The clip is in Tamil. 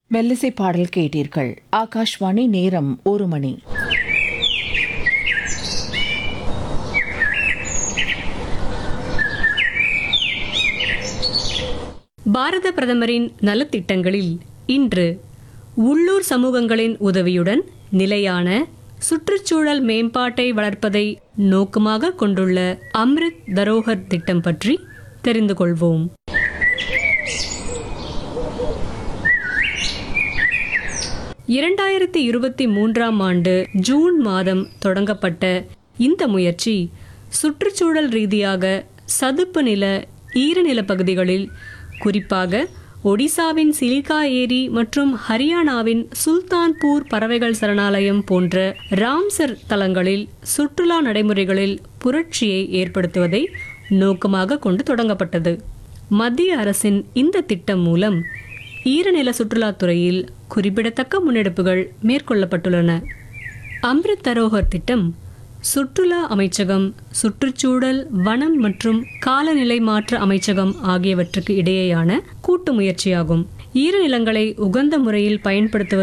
மெல்லிசை பாடல் கேட்டீர்கள் ஆகாஷ்வாணி நேரம் ஒரு மணி பாரத பிரதமரின் நலத்திட்டங்களில் இன்று உள்ளூர் சமூகங்களின் உதவியுடன் நிலையான சுற்றுச்சூழல் மேம்பாட்டை வளர்ப்பதை நோக்கமாக கொண்டுள்ள அம்ரித் தரோகர் திட்டம் பற்றி தெரிந்து கொள்வோம் இரண்டாயிரத்தி இருபத்தி மூன்றாம் ஆண்டு ஜூன் மாதம் தொடங்கப்பட்ட இந்த முயற்சி சுற்றுச்சூழல் ரீதியாக சதுப்பு நில ஈரநில பகுதிகளில் குறிப்பாக ஒடிசாவின் சிலிகா ஏரி மற்றும் ஹரியானாவின் சுல்தான்பூர் பறவைகள் சரணாலயம் போன்ற ராம்சர் தலங்களில் சுற்றுலா நடைமுறைகளில் புரட்சியை ஏற்படுத்துவதை நோக்கமாக கொண்டு தொடங்கப்பட்டது மத்திய அரசின் இந்த திட்டம் மூலம் ஈரநில சுற்றுலாத்துறையில் குறிப்பிடத்தக்க முன்னெடுப்புகள் மேற்கொள்ளப்பட்டுள்ளன அம்ரித் தரோகர் திட்டம் சுற்றுலா அமைச்சகம் சுற்றுச்சூழல் வனம் மற்றும் காலநிலை மாற்ற அமைச்சகம் ஆகியவற்றுக்கு இடையேயான கூட்டு முயற்சியாகும் ஈரநிலங்களை உகந்த முறையில் பயன்படுத்துவது